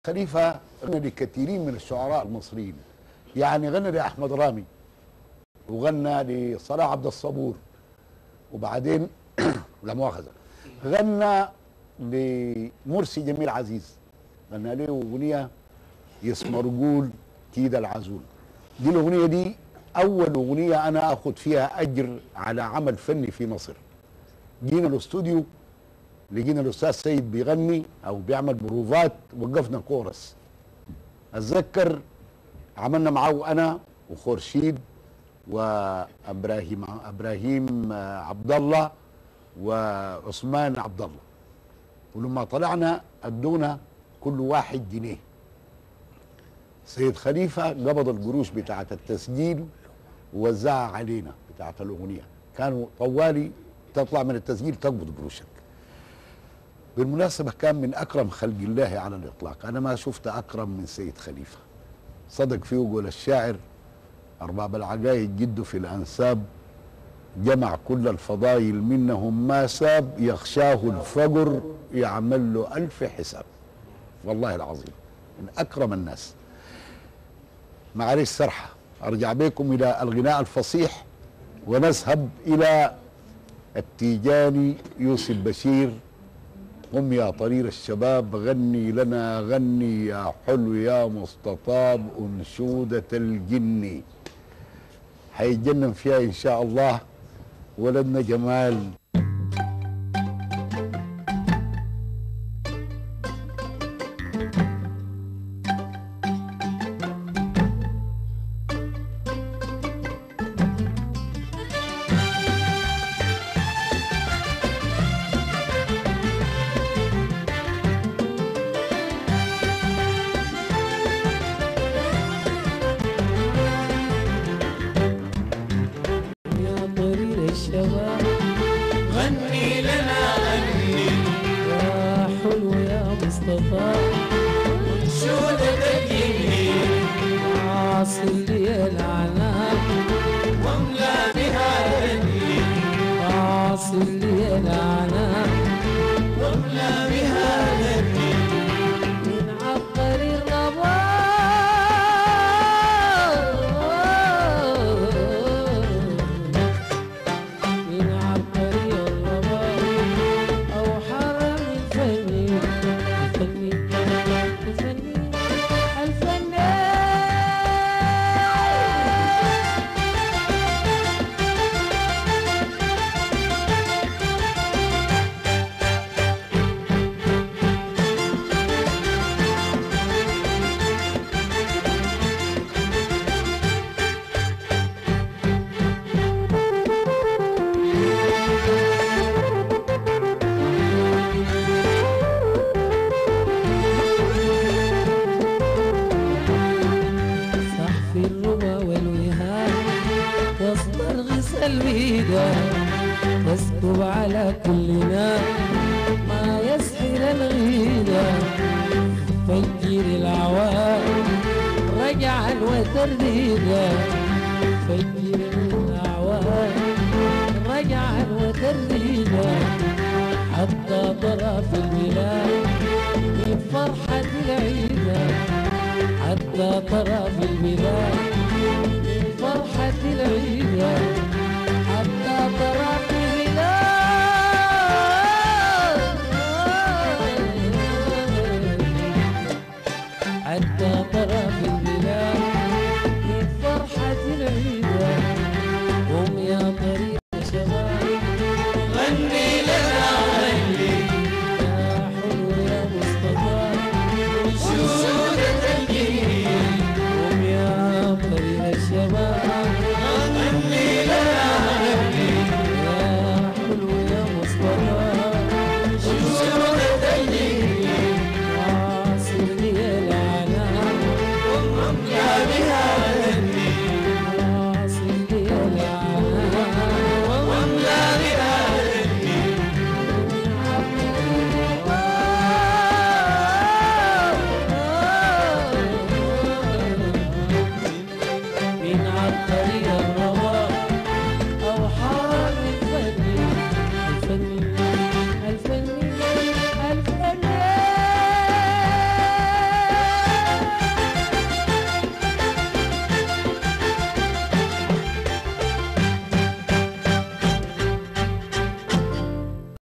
خليفة غنى لكثيرين من الشعراء المصريين يعني غنى لأحمد رامي وغنى لصلاح عبد الصبور وبعدين لا مؤاخذة غنى لمرسي جميل عزيز غنى له أغنية اسمها رجول كيد العزول دي الأغنية دي أول أغنية أنا أخذ فيها أجر على عمل فني في مصر جينا الاستوديو لقينا الاستاذ سيد بيغني او بيعمل بروفات وقفنا كورس اتذكر عملنا معاه انا وخورشيد وابراهيم ابراهيم آه، عبد الله وعثمان عبد الله ولما طلعنا ادونا كل واحد جنيه سيد خليفه قبض القروش بتاعه التسجيل ووزعها علينا بتاعه الاغنيه كانوا طوالي تطلع من التسجيل تقبض قروشك بالمناسبة كان من أكرم خلق الله على الإطلاق أنا ما شفت أكرم من سيد خليفة صدق فيه قول الشاعر أرباب العقايد جد في الأنساب جمع كل الفضائل منهم ما ساب يخشاه الفقر يعمل له ألف حساب والله العظيم من أكرم الناس معلش سرحة أرجع بكم إلى الغناء الفصيح ونذهب إلى التيجاني يوسف بشير قم يا طرير الشباب غني لنا غني يا حلو يا مستطاب أنشودة الجن هيتجنن فيها إن شاء الله ولدنا جمال يا طريق الشباب غني لنا غني يا حلو يا مصطفى شودة الجنين عاصر لي العناب واملا بها غني عاصر لي العناب واملا بها غني من عبقري الرباب من عبقري الرباب أو حرم الفني الفني الفني الفني صح في الربا والوهاب تسترغص البيدان تسكب على كل نار ما يسحر الغيدة فجر العوام رجعا وترديدا فجر الأعوام رجعا وترديدا حتى طرف البلاد من فرحة العيدة حتى طرف البلاد من فرحة العيدة حتى طرف البلاد حتى طرف